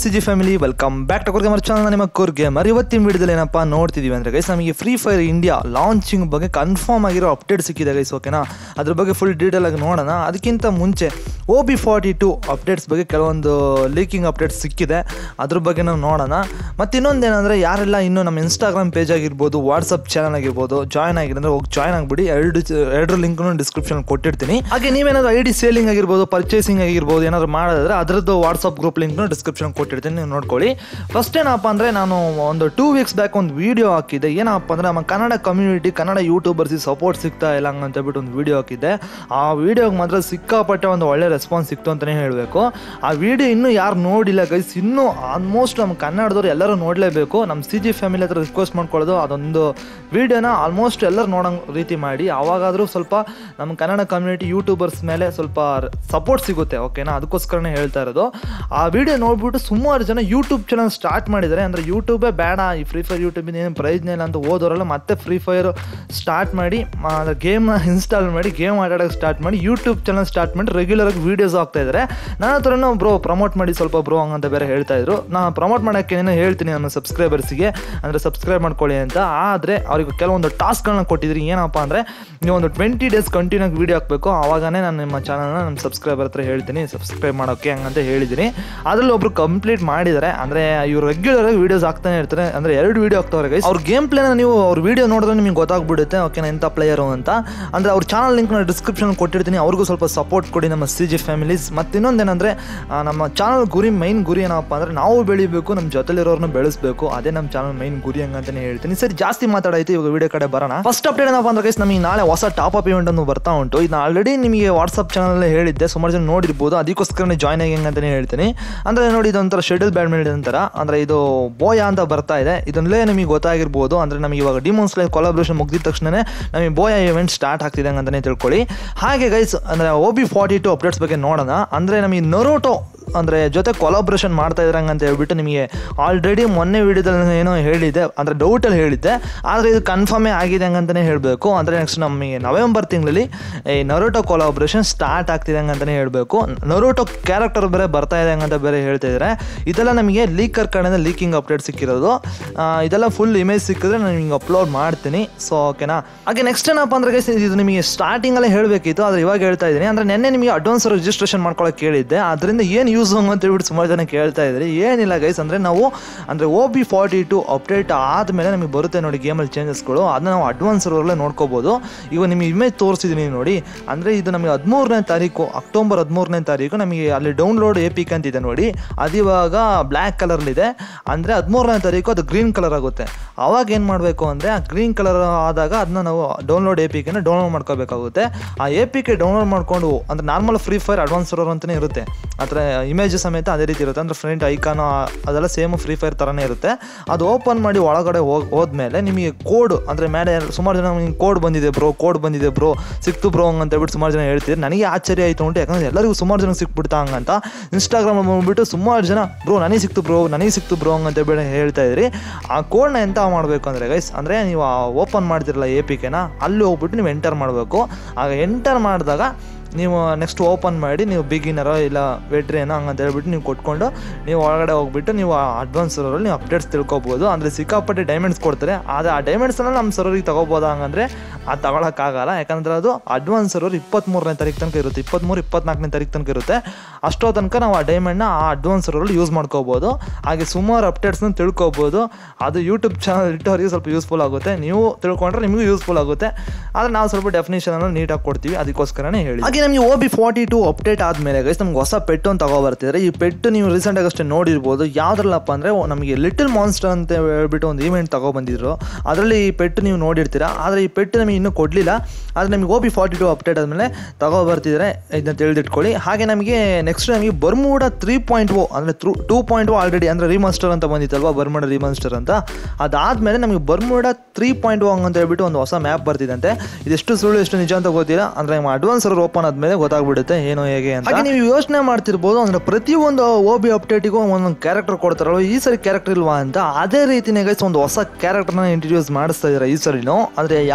C G family welcome back to core gamer channel ನಿಮ್ಮ core gamer ಇವತ್ತಿನ ವಿಡಿಯೋದಲ್ಲಿ ಏನಪ್ಪ ನೋಡ್ತಿದೀವಿ ಅಂದರೆ ಗೈಸ್ ನಮಗೆ ಫ್ರೀ ಫೈರ್ ಇಂಡಿಯಾ ಲಾಂಚಿಂಗ್ ಬಗ್ಗೆ ಕನ್ಫರ್ಮ್ ಆಗಿರೋ ಅಪ್ಡೇಟ್ ಸಿಕ್ಕಿದೆ ಗೈಸ್ ಓಕೆನಾ ಅದ್ರ ಬಗ್ಗೆ ಫುಲ್ ಡೀಟೇಲ್ ಆಗಿ ನೋಡೋಣ ಅದಕ್ಕಿಂತ ಮುಂಚೆ O B forty two updates ಬಗ್ಗೆ ಕೆಲವೊಂದು ಲೀಕಿಂಗ್ ಅಪ್ಡೇಟ್ಸ್ ಸಿಕ್ಕಿದೆ ಅದ್ರ ಬಗ್ಗೆ ನಾವು ನೋಡೋಣ ಮತ್ತು ಇನ್ನೊಂದೇನೆಂದರೆ ಯಾರೆಲ್ಲ ಇನ್ನೂ ನಮ್ಮ ಇನ್ಸ್ಟಾಗ್ರಾಮ್ ಪೇಜ್ ಆಗಿರ್ಬೋದು ವಾಟ್ಸಪ್ ಚಾನಲ್ ಆಗಿರ್ಬೋದು ಜಾಯ್ನ್ ಆಗಿದ್ರೆ ಅಂದ್ರೆ ಹೋಗಿ ಜಾಯ್ನ್ ಆಗಿಬಿಡಿ ಎರಡು ಎರಡರ ಲಿಂಕ್ನು ಡಿಸ್ಕ್ರಿಪ್ಷನ್ ಕೊಟ್ಟಿರ್ತೀನಿ ಹಾಗೆ ನೀವೇನಾದ್ರು ಐ ಡಿ ಸೇಲಿಂಗ್ ಆಗಿರ್ಬೋದು ಪರ್ಚೇಸಿಂಗ್ ಆಗಿರ್ಬೋದು ಏನಾದ್ರು ಮಾಡಿದ್ರೆ ಅದರದ್ದು ವಾಟ್ಸಪ್ ಗ್ರೂಪ್ ಲಿಂಕ್ನು ಡಿಸ್ಕ್ರಿಪ್ಷನ್ ಕೊಟ್ಟಿರ್ತೀನಿ ನೀವು ನೋಡ್ಕೊಳ್ಳಿ ಫಸ್ಟ್ ಏನಪ್ಪ ಅಂದರೆ ನಾನು ಒಂದು ಟೂ ವೀಕ್ಸ್ ಬ್ಯಾಕ್ ಒಂದು ವೀಡಿಯೋ ಹಾಕಿದ್ದೆ ಏನಪ್ಪ ಅಂದರೆ ನಮ್ಮ ಕನ್ನಡ ಕಮ್ಯುನಿಟಿ ಕನ್ನಡ ಯೂಟ್ಯೂಬರ್ಸಿಗೆ ಸಪೋರ್ಟ್ ಸಿಗ್ತಾ ಇಲ್ಲ ಹಂಗಂತ ಹೇಳ್ಬಿಟ್ಟು ಒಂದು ವೀಡಿಯೋ ಹಾಕಿದ್ದೆ ಆ ವೀಡಿಯೋಗೆ ಮಾತ್ರ ಸಿಕ್ಕಾಪಟ್ಟೆ ಒಂದು ಒಳ್ಳೆ ರೆಸ್ಪಾನ್ಸ್ ಸಿಕ್ತು ಅಂತಲೇ ಹೇಳಬೇಕು ಆ ವಿಡಿಯೋ ಇನ್ನೂ ಯಾರು ನೋಡಿಲ್ಲ ಗೈಸ್ ಇನ್ನೂ ಆಲ್ಮೋಸ್ಟ್ ನಮ್ಮ ಕನ್ನಡದವ್ರು ಎಲ್ಲರೂ ನೋಡಲೇಬೇಕು ನಮ್ಮ ಸಿ ಜಿ ಫ್ಯಾಮಿಲಿ ಹತ್ರ ರಿಕ್ವೆಸ್ಟ್ ಮಾಡ್ಕೊಳ್ಳೋದು ಅದೊಂದು ವೀಡಿಯೋನ ಆಲ್ಮೋಸ್ಟ್ ಎಲ್ಲರೂ ನೋಡೋ ರೀತಿ ಮಾಡಿ ಆವಾಗಾದರೂ ಸ್ವಲ್ಪ ನಮ್ಮ ಕನ್ನಡ ಕಮ್ಯುನಿಟಿ ಯೂಟ್ಯೂಬರ್ಸ್ ಮೇಲೆ ಸ್ವಲ್ಪ ಸಪೋರ್ಟ್ ಸಿಗುತ್ತೆ ಓಕೆನಾ ಅದಕ್ಕೋಸ್ಕರನೇ ಹೇಳ್ತಾ ಇರೋದು ಆ ವಿಡಿಯೋ ನೋಡ್ಬಿಟ್ಟು ಸುಮಾರು ಜನ ಯೂಟ್ಯೂಬ್ ಚಾನಲ್ ಸ್ಟಾರ್ಟ್ ಮಾಡಿದ್ದಾರೆ ಅಂದರೆ ಯೂಟ್ಯೂಬೇ ಬೇಡ ಈ ಫ್ರೀ ಫೈರ್ ಯೂಟ್ಯೂಬಿಂದ ಏನು ಪ್ರಯೋಜನ ಇಲ್ಲ ಅಂತ ಓದೋರೆಲ್ಲ ಮತ್ತೆ ಫ್ರೀ ಫೈರ್ ಸ್ಟಾರ್ಟ್ ಮಾಡಿ ಗೇಮ್ನ ಇನ್ಸ್ಟಾಲ್ ಮಾಡಿ ಗೇಮ್ ಆಟಾಡೋಕೆ ಸ್ಟಾರ್ಟ್ ಮಾಡಿ ಯೂಟ್ಯೂಬ್ ಚಾನಲ್ ಸ್ಟಾರ್ಟ್ ಮಾಡಿ ರೆಗ್ಯುಲರಾಗಿ ವೀಡಿಯೋಸ್ ಆಗ್ತಾ ಇದ್ದಾರೆ ನನ್ನ ಹತ್ರನೂ ಬ್ರೋ ಪ್ರಮೋಟ್ ಮಾಡಿ ಸ್ವಲ್ಪ ಬ್ರೋ ಹಂಗಂತ ಬೇರೆ ಹೇಳ್ತಾ ಇದ್ರು ನಾನು ಪ್ರಮೋಟ್ ಮಾಡೋಕ್ಕೆ ಏನೋ ಹೇಳ್ತೀನಿ ನನ್ನ ಸಬ್ಸ್ಕ್ರೈಬರ್ಸಿಗೆ ಅಂದರೆ ಸಬ್ಸ್ಕ್ರೈಬ್ ಮಾಡ್ಕೊಳ್ಳಿ ಅಂತ ಆದರೆ ಅವ್ರಿಗೆ ಕೆಲವೊಂದು ಟಾಸ್ಕ್ಗಳನ್ನ ಕೊಟ್ಟಿದ್ರಿ ಏನಪ್ಪ ಅಂದರೆ ನೀವು ಒಂದು ಟ್ವೆಂಟಿ ಡೇಸ್ ಕಂಟಿನ್ಯೂ ಆಗಿ ವೀಡಿಯೋ ಹಾಕಬೇಕು ಆವಾಗನೇ ನಾನು ನಿಮ್ಮ ಚಾನಲ್ನ ನಮ್ಮ ಸಬ್ಸ್ಕ್ರೈಬರ್ ಹತ್ರ ಹೇಳ್ತೀನಿ ಸಬ್ಸ್ಕ್ರೈಬ್ ಮಾಡೋಕ್ಕೆ ಹಂಗಂತ ಹೇಳಿದ್ದೀನಿ ಅದರಲ್ಲಿ ಒಬ್ರು ಕಂಪ್ಲೀಟ್ ಮಾಡಿದ್ದಾರೆ ಅಂದರೆ ಇವ್ರು ರೆಗ್ಯುಲರ್ ಆಗಿ ವೀಡಿಯೋಸ್ ಹಾಕ್ತಾನೆ ಇರ್ತಾರೆ ಅಂದರೆ ಎರಡು ವೀಡಿಯೋ ಹಾಕ್ತವ್ರೆ ಗೈಸ್ ಅವ್ರ ಗೇಮ್ ಪ್ಲೇನ ನೀವು ಅವ್ರ ವೀಡಿಯೋ ನೋಡಿದ್ರೆ ನಿಮಗೆ ಗೊತ್ತಾಗ್ಬಿಡುತ್ತೆ ಓಕೆನಾ ಎಂಥ ಪ್ಲೇಯರು ಅಂತ ಅಂದರೆ ಅವ್ರ ಚಾನಲ್ ಲಿಂಕ್ನ ಡಿಸ್ಕ್ರಿಪ್ಷನ್ ಕೊಟ್ಟಿರ್ತೀನಿ ಅವ್ರಿಗೂ ಸ್ವಲ್ಪ ಸಪೋರ್ಟ್ ಕೊಡಿ ನಮ್ಮ ಸಿ ಜಿ ಫ್ಯಾಮಿಲೀಸ್ ಮತ್ತು ಇನ್ನೊಂದೇನೆಂದರೆ ನಮ್ಮ ಚಾನಲ್ ಗುರಿ ಮೈನ್ ಗುರಿ ಏನಪ್ಪ ಅಂದರೆ ನಾವು ಬೆಳಿಬೇಕು ನಮ್ಮ ಜೊತೆಲಿರೋರ್ನ ಬೆಳೆಸಬೇಕು ಅದೇ ನಮ್ಮ ಚಾನಲ್ ಮೈನ್ ಗುರಿ ಹಂಗಂತಾನೆ ಹೇಳ್ತೀನಿ ಸರಿ ಜಾಸ್ತಿ ಮಾತಾಡಾಯ್ತು ಇವಾಗ ವಿಡಿಯೋ ಕಡೆ ಬರೋಣ ಫಸ್ಟ್ ಅಪ್ಡೇಟ್ ಏನಪ್ಪ ಅಂದ್ರೆ ಗೈಸ್ ನಮಗೆ ನಾಳೆ ಹೊಸ ಟಾಪ್ ಅಪ್ ಇವೆಂಟ್ ಅನ್ನು ಬರ್ತಾ ಉಂಟು ಇದನ್ನ ಆಲ್ರೆಡಿ ನಿಮಗೆ ವಾಟ್ಸಪ್ ಚಾನಲ್ ಹೇಳಿದ್ದೆ ಸುಮಾರು ಜನ ನೋಡಿರ್ಬೋದು ಅದಕ್ಕೋಸ್ಕರನೇ ಜಾಯ್ನ್ ಆಗಿ ಅಂತಲೇ ಹೇಳ್ತೀನಿ ಅಂದರೆ ನೋಡಿ ಇದೊಂಥರ ಶೆಡ್ಯೂಲ್ ಬ್ಯಾಡ್ಮಿಂಟನ್ ಅಂತಾರ ಅಂದರೆ ಇದು ಬೋಯ ಅಂತ ಬರ್ತಾ ಇದೆ ಇದನ್ನಲೇ ನಿಮಗೆ ಗೊತ್ತಾಗಿರ್ಬೋದು ಅಂದರೆ ನಮಗೆ ಇವಾಗ ಡಿಮೋನ್ಸ್ ಲೈವ್ ಕೊಲಾಬ್ರೇಷನ್ ಮುಗಿದ ತಕ್ಷಣನೇ ನಮಗೆ ಬೋಯ ಇವೆಂಟ್ ಸ್ಟಾರ್ಟ್ ಆಗ್ತಿದೆ ಅಂತಲೇ ತಿಳ್ಕೊಳ್ಳಿ ಹಾಗೆ ಗೈಸ್ ಅಂದರೆ O B forty two updates ಬಗ್ಗೆ ನೋಡೋಣ ಅಂದರೆ ನಮಗೆ ನರೋಟೋ ಅಂದರೆ ಜೊತೆ ಕೊಲಾಬ್ರೇಷನ್ ಮಾಡ್ತಾ ಇದ್ರಂಗೆ ಅಂತ ಹೇಳ್ಬಿಟ್ಟು ನಿಮಗೆ ಆಲ್ರೆಡಿ ಮೊನ್ನೆ ವೀಡಿಯೋದಲ್ಲಿ ಏನೋ ಹೇಳಿದ್ದೆ ಅಂದರೆ ಡೌಟಲ್ಲಿ ಹೇಳಿದ್ದೆ ಆದರೆ ಇದು ಕನ್ಫರ್ಮೇ ಆಗಿದೆ ಹಂಗಂತಲೇ ಹೇಳಬೇಕು ಅಂದರೆ ನೆಕ್ಸ್ಟ್ ನಮಗೆ ನವೆಂಬರ್ ತಿಂಗಳಲ್ಲಿ ಈ ನರೋಟೋ ಕೊಲಾಬ್ರೇಷನ್ ಸ್ಟಾರ್ಟ್ ಆಗ್ತಿದೆ ಹಂಗಂತಲೇ ಹೇಳಬೇಕು ನರೋಟೋ ಕ್ಯಾರೆಕ್ಟರ್ ಬೇರೆ ಬರ್ತಾ ಇದೆ ಹಂಗಂತ ಬೇರೆ ಹೇಳ್ತಾ ಇದ್ದಾರೆ ಇದೆಲ್ಲ ನಮಗೆ ಲೀಕರ್ ಕಡೆಯಿಂದ ಲೀಕಿಂಗ್ ಅಪ್ಡೇಟ್ ಸಿಕ್ಕಿರೋದು ಆ, ಇದೆಲ್ಲ ಫುಲ್ ಇಮೇಜ್ ಸಿಕ್ಕಿದ್ರೆ ನಾನು ನಿಮಗೆ ಅಪ್ಲೋಡ್ ಮಾಡ್ತೀನಿ ಸೊ ಓಕೆನಾ ಹಾಗೆ ನೆಕ್ಸ್ಟ್ ಏನಪ್ಪ ಅಂದ್ರೆ guys, ಇದು ನಿಮಗೆ ಸ್ಟಾರ್ಟಿಂಗಲ್ಲೇ ಹೇಳಬೇಕಿತ್ತು ಆದರೆ ಇವಾಗ ಹೇಳ್ತಾ ಇದ್ದೀನಿ ಅಂದರೆ ನೆನ್ನೆ ನಿಮಗೆ ಅಡ್ವಾನ್ಸ್ ರಿಜಿಸ್ಟ್ರೇಷನ್ ಮಾಡ್ಕೊಳ್ಳೋಕೆ ಕೇಳಿದ್ದೆ ಅದರಿಂದ ಏನು ಯೂಸ್ ಅಂತ ಹೇಳ್ಬಿಟ್ಟು ಸುಮಾರು ಜನ ಕೇಳ್ತಾ ಇದ್ರಿ ಏನಿಲ್ಲ ಗೈಸ್ ಅಂದರೆ ನಾವು ಅಂದರೆ O B forty two update ಆದಮೇಲೆ ನಮಗೆ ಬರುತ್ತೆ ನೋಡಿ ಗೇಮಲ್ಲಿ ಚೇಂಜಸ್ಗಳು ಅದನ್ನ ನಾವು ಅಡ್ವಾನ್ಸ್ ರೋಲ್ಲೇ ನೋಡ್ಕೋಬೋದು ಇವಾಗ ನಿಮಗೆ ಇಮೇಜ್ ತೋರಿಸಿದ್ದೀನಿ ನೋಡಿ ಅಂದರೆ ಇದು ನಮಗೆ ಹದಿಮೂರನೇ ತಾರೀಕು ಅಕ್ಟೋಬರ್ ಹದಿಮೂರನೇ ತಾರೀಕು ನಮಗೆ ಅಲ್ಲಿ ಡೌನ್ಲೋಡ್ ಎಪಿಕ್ ಅಂತಿದೆ ನೋಡಿ ಅದು ಇವಾಗ ಬ್ಲ್ಯಾಕ್ ಕಲರ್ಲಿದೆ ಅಂದರೆ ಹದಿಮೂರನೇ ತಾರೀಕು ಅದು ಗ್ರೀನ್ ಕಲರ್ ಆಗುತ್ತೆ ಅವಾಗ ಏನು ಮಾಡಬೇಕು ಅಂದರೆ ಆ ಗ್ರೀನ್ ಕಲರ್ ಆದಾಗ ಅದನ್ನ ನಾವು ಡೌನ್ಲೋಡ್ ಎ ಪಿ ಕೆನ ಡೌನ್ಲೋಡ್ ಮಾಡ್ಕೋಬೇಕಾಗುತ್ತೆ ಆ ಎ ಪಿ ಕೆ ಡೌನ್ಲೋಡ್ ಮಾಡಿಕೊಂಡು ಅಂದರೆ normal Free Fire advance server ಅಂತಲೇ ಇರುತ್ತೆ ಆ ಥರ ಇಮೇಜ್ ಸಮೇತ ಅದೇ ರೀತಿ ಇರುತ್ತೆ ಅಂದರೆ ಫ್ರಂಟ್ ಐಕಾನು ಅದೆಲ್ಲ ಸೇಮ್ ಫ್ರೀ ಫೈರ್ ಥರನೇ ಇರುತ್ತೆ ಅದು ಓಪನ್ ಮಾಡಿ ಒಳಗಡೆ ಹೋಗಿ ಹೋದ್ಮೇಲೆ ನಿಮಗೆ ಕೋಡ್ ಅಂದರೆ ಮೇಲೆ ಸುಮಾರು ಜನ ನಿಮ್ಗೆ ಕೋಡ್ ಬಂದಿದೆ ಬ್ರೋ ಕೋಡ್ ಬಂದಿದೆ ಬ್ರೋ ಸಿಕ್ತು ಬ್ರೋ ಹಂಗಂತ ಹೇಳ್ಬಿಟ್ಟು ಸುಮಾರು ಜನ ಹೇಳ್ತಿದ್ರು ನನಗೆ ಆಶ್ಚರ್ಯ ಆಯಿತು ಉಂಟು ಯಾಕಂದರೆ ಎಲ್ಲರಿಗೂ ಸುಮಾರು ಜನ ಸಿಕ್ಬಿಡ್ತಾ ಹಂಗಂತ ಇನ್ಸ್ಟಾಗ್ರಾಮ್ ಬಂದ್ಬಿಟ್ಟು ಸುಮಾರು ಜನ ಬ್ರೋ ನನಗೆ ಸಿಕ್ತು ಬ್ರೋ ನನಗೆ ಸಿಕ್ತು ಬ್ರೋ ಹಂಗಂತ ಹೇಳ್ಬಿಟ್ಟು ಹೇಳ್ತಾ ಇದ್ರಿ ಆ ಕೋಡ್ನ ಎಂತ ಮಾಡಬೇಕು ಅಂದರೆ ಗೈಸ್ ಅಂದರೆ ನೀವು ಓಪನ್ ಮಾಡ್ತಿರಲ್ಲ ಎ ಪಿ ಕೆನ ಅಲ್ಲಿ ಹೋಗ್ಬಿಟ್ಟು ನೀವು ಎಂಟರ್ ಮಾಡಬೇಕು ಆಗ ಎಂಟರ್ ಮಾಡಿದಾಗ ನೀವು ನೆಕ್ಸ್ಟ್ ಓಪನ್ ಮಾಡಿ ನೀವು ಬಿಗಿನರೋ ಇಲ್ಲ ವೆಟ್ರೇನೋ ಹಂಗಂತ ಹೇಳ್ಬಿಟ್ಟು ನೀವು ಕೊಟ್ಕೊಂಡು ನೀವು ಒಳಗಡೆ ಹೋಗ್ಬಿಟ್ಟು ನೀವು ಅಡ್ವಾನ್ಸ್ ಸರ್ವರಲ್ಲಿ ನೀವು ಅಪ್ಡೇಟ್ಸ್ ತಿಳ್ಕೊಬೋದು ಅಂದರೆ ಸಿಕ್ಕಾಪಟ್ಟೆ ಡೈಮಂಡ್ಸ್ ಕೊಡ್ತಾರೆ ಆದರೆ ಆ ಡೈಮಂಡ್ಸನ್ನ ನಮ್ಮ ಸರ್ವರಿಗೆ ತಗೋಬೋದಾ ಹಂಗಂದ್ರೆ ಅದು ತಗೊಳಕ್ಕಾಗಲ್ಲ ಯಾಕಂದ್ರೆ ಅದು ಅಡ್ವಾನ್ಸ್ ಸರ್ವರ್ ಇಪ್ಪತ್ತ್ಮೂರನೇ ತಾರೀಕು ತನಕ ಇರುತ್ತೆ ಇಪ್ಪತ್ತ್ಮೂರು ಇಪ್ಪತ್ನಾಲ್ಕನೇ ತಾರೀಕು ತನಕ ಇರುತ್ತೆ ಅಷ್ಟೋ ತನಕ ನಾವು ಆ ಡೈಮಂಡ್ನ ಆ ಅಡ್ವಾನ್ಸ್ ಸರ್ವರಲ್ಲಿ ಯೂಸ್ ಮಾಡ್ಕೋಬೋದು ಹಾಗೆ ಸುಮಾರು ಅಪ್ಡೇಟ್ಸ್ನ ತಿಳ್ಕೊಬೋದು ಅದು ಯೂಟ್ಯೂಬ್ ಚಾನಲ್ ಇಟ್ಟವರಿಗೆ ಸ್ವಲ್ಪ ಯೂಸ್ಫುಲ್ ಆಗುತ್ತೆ ನೀವು ತಿಳ್ಕೊಂಡ್ರೆ ನಿಮಗೂ ಯೂಸ್ಫುಲ್ ಆಗುತ್ತೆ ಆದರೆ ನಾವು ಸ್ವಲ್ಪ ಡೆಫಿನೇಷನ್ ನೀಟಾಗಿ ಕೊಡ್ತೀವಿ ಅದಕ್ಕೋಸ್ಕರನೇ ಹೇಳಿ ಹಾಗೆ ನಮಗೆ O B forty two update ಆದಮೇಲೆ ಗೈಸ್ ನಮ್ಗೆ ಹೊಸ ಪೆಟ್ಟು ಅಂತ ತಗೋ ಬರ್ತಿದ್ದಾರೆ ಈ ಪೆಟ್ಟು ನೀವು ರೀಸೆಂಟಾಗಿ ಅಷ್ಟೇ ನೋಡಿರ್ಬೋದು ಯಾವ್ದ್ರಲ್ಲಪ್ಪ ಅಂದರೆ ನಮಗೆ ಲಿಟಲ್ ಮಾನ್ಸ್ಟರ್ ಅಂತ ಹೇಳ್ಬಿಟ್ಟು ಒಂದು ಈವೆಂಟ್ ತಗೋ ಬಂದಿದ್ರು ಅದರಲ್ಲಿ ಈ ಪೆಟ್ಟು ನೀವು ನೋಡಿರ್ತೀರಾ ಆದರೆ ಈ ಪೆಟ್ಟು ನಮಗೆ ಇನ್ನೂ ಕೊಡಲಿಲ್ಲ ಆದರೆ ನಮಗೆ O B forty two update ಆದಮೇಲೆ ತಗೋ ಬರ್ತಿದ್ದಾರೆ ಇದನ್ನ ತಿಳಿದಿಟ್ಕೊಳ್ಳಿ ಹಾಗೆ ನಮಗೆ ನೆಕ್ಸ್ಟ್ ನಮಗೆ ಬರ್ಮೂಡ ತ್ರೀ ಪಾಯಿಂಟ್ ಓ ಅಂದರೆ through two point O already ಅಂದರೆ ರಿಮಾಸ್ಟರ್ ಅಂತ ಬಂದಿತ್ತಲ್ವಾ ಬರ್ಮೂಡ ರಿಮಾಸ್ಟರ್ ಅಂತ ಅದಾದಮೇಲೆ ನಮಗೆ ಬರ್ಮೂಡ ತ್ರೀ ಪಾಯಿಂಟ್ ಓ ಅಂತ ಹೇಳ್ಬಿಟ್ಟು ಒಂದು ಹೊಸ ಮ್ಯಾಪ್ ಬರ್ತಿದಂತೆ ಇದೆಷ್ಟು ಸುಳ್ಳು ಎಷ್ಟು ನಿಜ ಅಂತ ಗೊತ್ತಿಲ್ಲ ಅಂದರೆ ಅಡ್ವಾನ್ಸ್ ಓಪನ್ ಆದಮೇಲೆ ಗೊತ್ತಾಗ್ಬಿಡುತ್ತೆ ಏನು ಹೇಗೆ ಅಂತ ಹಾಗೆ ನೀವು ಯೋಚನೆ ಮಾಡ್ತಿರ್ಬೋದು ಅಂದರೆ ಪ್ರತಿಯೊಂದು ಓ ಬಿ ಅಪ್ಡೇಟಿಗೂ ಒಂದೊಂದು ಕ್ಯಾರೆಕ್ಟರ್ ಕೊಡ್ತಾರಲ್ವ ಈ ಸರಿ ಕ್ಯಾರೆಕ್ಟರ್ ಇಲ್ವಾ ಅಂತ ಅದೇ ರೀತಿನೇ ಗೈಸ್ ಒಂದು ಹೊಸ ಕ್ಯಾರೆಕ್ಟರ್ನ ಇಂಟ್ರಡ್ಯೂಸ್ ಮಾಡಿಸ್ತಾ ಇದ್ದಾರೆ ಈ ಸರಿನೂ ಆದರೆ ಯಾವ ಕ್ಯಾರೆಕ್ಟರ್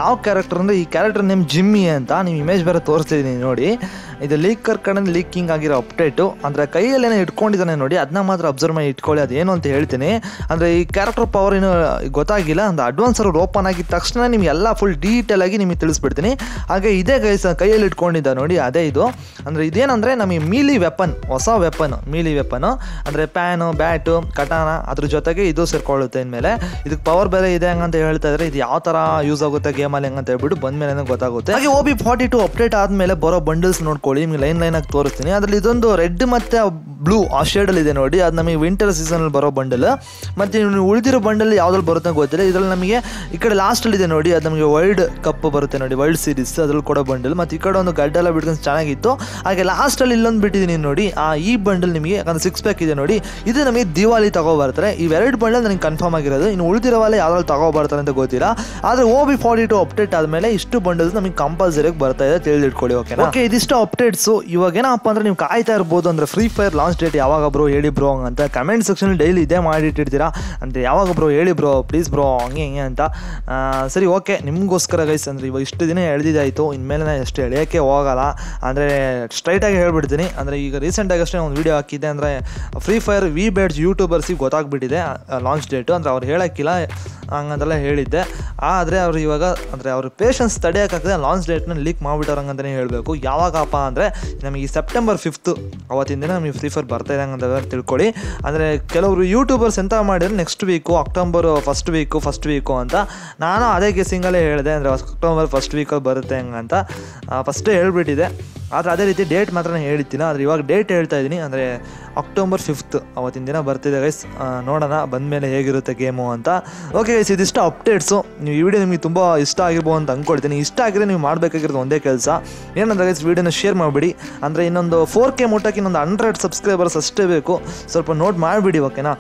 ಕ್ಯಾರೆಕ್ಟರ್ ಅಂದರೆ ಈ ಕ್ಯಾರೆಕ್ಟರ್ ನೇಮ್ ಜಿಮ್ಮಿ ಅಂತ ನೀವು ಇಮೇಜ್ ಬೇರೆ ತೋರಿಸ್ತಿದ್ದೀನಿ ನೋಡಿ ಇದು ಲೀಕರ್ ಕಡೆ ಲೀಕಿಂಗ್ ಆಗಿರೋ ಅಪ್ಡೇಟು ಅಂದರೆ ಕೈಯಲ್ಲಿ ಏನೋ ಇಟ್ಕೊಂಡಿದ್ದಾನೆ ನೋಡಿ ಅದನ್ನ ಮಾತ್ರ ಅಬ್ಸರ್ವ್ ಮಾಡಿ ಇಟ್ಕೊಳ್ಳಿ ಅದೇನು ಅಂತ ಹೇಳ್ತೀನಿ ಅಂದರೆ ಈ ಕ್ಯಾರೆಕ್ಟರ್ ಪವರ್ ಏನು ಗೊತ್ತಾಗಿಲ್ಲ ಅಂದ್ರೆ ಅಡ್ವಾನ್ಸ್ ಸರ್ವರ್ ಓಪನ್ ಆಗಿದ ತಕ್ಷಣ ನಿಮ್ಗೆ ಎಲ್ಲ ಫುಲ್ ಡೀಟೇಲ್ ಆಗಿ ನಿಮಗೆ ತಿಳಿಸ್ಬಿಡ್ತೀನಿ ಹಾಗೆ ಇದೇ ಗೈಸ್ ಕೈಯಲ್ಲಿ ಇಟ್ಕೊಂಡಿದ್ದ ನೋಡಿ ಅದೇ ಇದು ಅಂದರೆ ಇದೇನಂದರೆ ನಮಗೆ ಮೀಲಿ ವೆಪನ್ ಹೊಸ ವೆಪನ್ ಮೀಲಿ ವೆಪನ್ ಅಂದರೆ ಪ್ಯಾನು ಬ್ಯಾಟು ಕಟಾನ ಅದ್ರ ಜೊತೆಗೆ ಇದು ಸೇರ್ಕೊಳ್ಳುತ್ತೆ ಇನ್ಮೇಲೆ ಇದಕ್ಕೆ ಪವರ್ ಬೇರೆ ಇದೆ ಹಂಗಂತ ಹೇಳ್ತಾ ಇದ್ರೆ ಇದು ಯಾವ ಥರ ಯೂಸ್ ಆಗುತ್ತೆ ಗೇಮಲ್ಲಿ ಹೆಂಗಂತ ಹೇಳ್ಬಿಟ್ಟು ಬಂದ್ಮೇಲೆ ಗೊತ್ತಾಗುತ್ತೆ ಹಾಗೆ O B forty two update ಆದಮೇಲೆ ಬರೋ ಬಂಡಲ್ಸ್ ನೋಡ್ಕೊಳ್ಳಿ ನಿಮ್ಗೆ ಲೈನ್ ಲೈನ್ ಆಗಿ ತೋರಿಸ್ತೀನಿ ಅದರಲ್ಲಿ ಇದೊಂದು ರೆಡ್ ಮತ್ತು ಬ್ಲೂ ಆ ಶೇಡಲ್ಲಿ ಇದೆ ನೋಡಿ ಅದು ನಮಗೆ ವಿಂಟರ್ ಸೀಸನಲ್ಲಿ ಬರೋ ಬಂಡಲ್ ಮತ್ತು ಇನ್ನು ಉಳಿದಿರೋ ಬಂಡಲ್ ಯಾವ್ದ್ರಲ್ಲಿ ಬರುತ್ತೆ ಅಂತ ಗೊತ್ತಿಲ್ಲ ಇದರಲ್ಲಿ ನಮಗೆ ಈ ಕಡೆ ಲಾಸ್ಟಲ್ಲಿ ಇದೆ ನೋಡಿ ಅದು ನಮಗೆ ವರ್ಲ್ಡ್ ಕಪ್ ಬರುತ್ತೆ ನೋಡಿ ವರ್ಲ್ಡ್ ಸೀರೀಸ್ ಅದ್ರಲ್ಲಿ ಕೊಡೋ ಬಂಡಲ್ ಮತ್ತು ಈ ಕಡೆ ಒಂದು ಗಡ್ಡೆಲ್ಲ ಬಿಡ್ಕೊಂಡು ಚೆನ್ನಾಗಿತ್ತು ಹಾಗೆ ಲಾಸ್ಟಲ್ಲಿ ಇಲ್ಲೊಂದು ಬಿಟ್ಟಿದ್ದೀನಿ ನೋಡಿ ಆ ಈ ಬಂಡಲ್ ನಿಮಗೆ ಯಾಕಂದ್ರೆ ಸಿಕ್ಸ್ ಪ್ಯಾಕ್ ಇದೆ ನೋಡಿ ಇದು ನಮಗೆ ದಿವಾಲಿ ತಗೋ ಬರ್ತಾರೆ ಇವೆರಡು ಬಂಡಲ್ ನನಗೆ ಕನ್ಫರ್ಮ್ ಆಗಿರೋದು ಇನ್ನು ಉಳಿದಿರೋವಲ್ಲ ಯಾವ್ದ್ರಲ್ಲಿ ತಗೋ ಬರ್ತಾರೆ ಅಂತ ಗೊತ್ತಿಲ್ಲ ಆದರೆ O B forty two update ಆದಮೇಲೆ ಇಷ್ಟು ಬಂಡಲ್ಸ್ ನಮಗೆ ಕಂಪಲ್ಸರಿ ಬರ್ತಾ ಇದೆ ತಿಳಿದಿಟ್ಕೊಳ್ಳಿ ಓಕೆ ಓಕೆ ಇದಿಷ್ಟು ಅಪ್ಡೇಟ್ಸು ಇವಾಗ ಏನಪ್ಪ ಅಂದ್ರೆ ನೀವು ಕಾಯ್ತಾ ಇರ್ಬೋದು ಅಂದ್ರೆ ಫ್ರೀ ಫೈರ್ ಲಾಂಚ್ ಡೇಟ್ ಯಾವಾಗ ಬ್ರೋ ಹೇಳಿ ಬ್ರೋ ಅಂತ ಕಮೆಂಟ್ ಸೆಕ್ಷನ್ ಡೈಲಿ ಇದೇ ಮಾಡಿಟ್ಟಿರ್ತೀರಾ ಅಂತ ಯಾವಾಗ ಬ್ರೋ ಹೇಳಿ ಬ್ರೋ ಪ್ಲೀಸ್ ಬ್ರೋ ಹಂಗೆ ಹಿಂಗೆ ಅಂತ ಆ, ಸರಿ ಓಕೆ ನಿಮಗೋಸ್ಕರ ಗೈಸ್ ಅಂದರೆ ಇವಾಗ ಇಷ್ಟು ದಿನ ಎಳ್ದಿದ್ದಾಯಿತು ಇನ್ಮೇಲೆ ನಾನು ಎಷ್ಟು ಎಳೆಯೋಕ್ಕೆ ಹೋಗಲ್ಲ ಅಂದರೆ ಸ್ಟ್ರೈಟಾಗಿ ಹೇಳ್ಬಿಡ್ತೀನಿ ಅಂದರೆ ಈಗ ರೀಸೆಂಟಾಗಿ ಅಷ್ಟೇ ಒಂದು ವೀಡಿಯೋ ಹಾಕಿದ್ದೆ ಅಂದರೆ ಫ್ರೀ ಫೈರ್ ವಿ ಬೇಡ್ಸ್ ಯೂಟ್ಯೂಬರ್ಸಿಗೆ ಗೊತ್ತಾಗ್ಬಿಟ್ಟಿದೆ ಲಾಂಚ್ ಡೇಟು ಅಂದರೆ ಅವ್ರು ಹೇಳೋಕ್ಕಿಲ್ಲ ಹಂಗಂತೆಲ್ಲ ಹೇಳಿದ್ದೆ ಆದರೆ ಅವ್ರು ಇವಾಗ ಅಂದರೆ ಅವ್ರ ಪೇಷನ್ಸ್ ತಡೆಯೋಕ್ಕಾಗದೆ ಲಾಂಚ್ ಡೇಟ್ನ ಲೀಕ್ ಮಾಡಿಬಿಟ್ಟವ್ರಂಗಂತಲೇ ಹೇಳಬೇಕು ಯಾವಾಗಪ್ಪ ಅಂದರೆ ನಮಗೆ ಈ ಸೆಪ್ಟೆಂಬರ್ ಫಿಫ್ತು ಅವತ್ತಿನ ದಿನ ನಮಗೆ ಫ್ರೀ ಫೈರ್ ಬರ್ತಾ ಇದೆ ಹಂಗಂತ ತಿಳ್ಕೊಳ್ಳಿ ಅಂದರೆ ಕೆಲವರು ಯೂಟ್ಯೂಬರ್ಸ್ ಎಂತ ಮಾಡಿದ್ರೆ next week October first week first week ಅಂತ ನಾನು ಅದೇ ಗೆಸ್ಸಿಂಗಲ್ಲೇ ಹೇಳಿದೆ ಅಂದರೆ ಅಕ್ಟೋಬರ್ ಫಸ್ಟ್ ವೀಕಲ್ಲಿ ಬರುತ್ತೆ ಹಂಗಂತ ಫಸ್ಟೇ ಹೇಳ್ಬಿಟ್ಟಿದೆ ಆದರೆ ಅದೇ ರೀತಿ ಡೇಟ್ ಮಾತ್ರ ನಾನು ಹೇಳಿದ್ದಿಲ್ಲ ಆದರೆ ಇವಾಗ ಡೇಟ್ ಹೇಳ್ತಾ ಇದ್ದೀನಿ ಅಂದರೆ ಅಕ್ಟೋಬರ್ ಫಿಫ್ತ್ ಅವತ್ತಿನ ದಿನ ಬರ್ತಿದೆ ಗೈಸ್ ನೋಡೋಣ ಬಂದಮೇಲೆ ಹೇಗಿರುತ್ತೆ ಗೇಮು ಅಂತ ಓಕೆ ಗೈಸ್ ಇದಿಷ್ಟು ಅಪ್ಡೇಟ್ಸು ನೀವು ಈ ವಿಡಿಯೋ ನಿಮಗೆ ತುಂಬ ಇಷ್ಟ ಆಗಿರ್ಬೋದು ಅಂತ ಅಂದ್ಕೊಳ್ತೀನಿ ಇಷ್ಟ ಆಗಿದ್ರೆ ನೀವು ಮಾಡಬೇಕಾಗಿರೋದು ಒಂದೇ ಕೆಲಸ ಏನಂದ್ರೆ ಗೈಸ್ ವಿಡಿಯೋನ ಶೇರ್ ಮಾಡಿಬಿಡಿ ಅಂದರೆ ಇನ್ನೊಂದು ಫೋರ್ ಕೆ ಮುಟ್ಟಕ್ಕೆ ಇನ್ನೊಂದು ಹಂಡ್ರೆಡ್ ಸಬ್ಸ್ಕ್ರೈಬರ್ಸ್ ಅಷ್ಟೇ ಬೇಕು ಸ್ವಲ್ಪ ನೋಟ್ ಮಾಡಿಬಿಡಿ ಓಕೆನಾ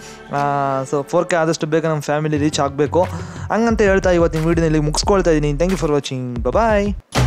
ಸೊ ಫೋರ್ ಕೆ ಆದಷ್ಟು ಬೇಗ ನಮ್ಮ ಫ್ಯಾಮಿಲಿ ರೀಚ್ ಆಗಬೇಕು ಹಂಗಂತ ಹೇಳ್ತಾ ಇವತ್ತಿನ ವಿಡಿಯೋನಲ್ಲಿ ಮುಗಿಸ್ಕೊಳ್ತಾ ಇದ್ದೀನಿ thank you for watching bye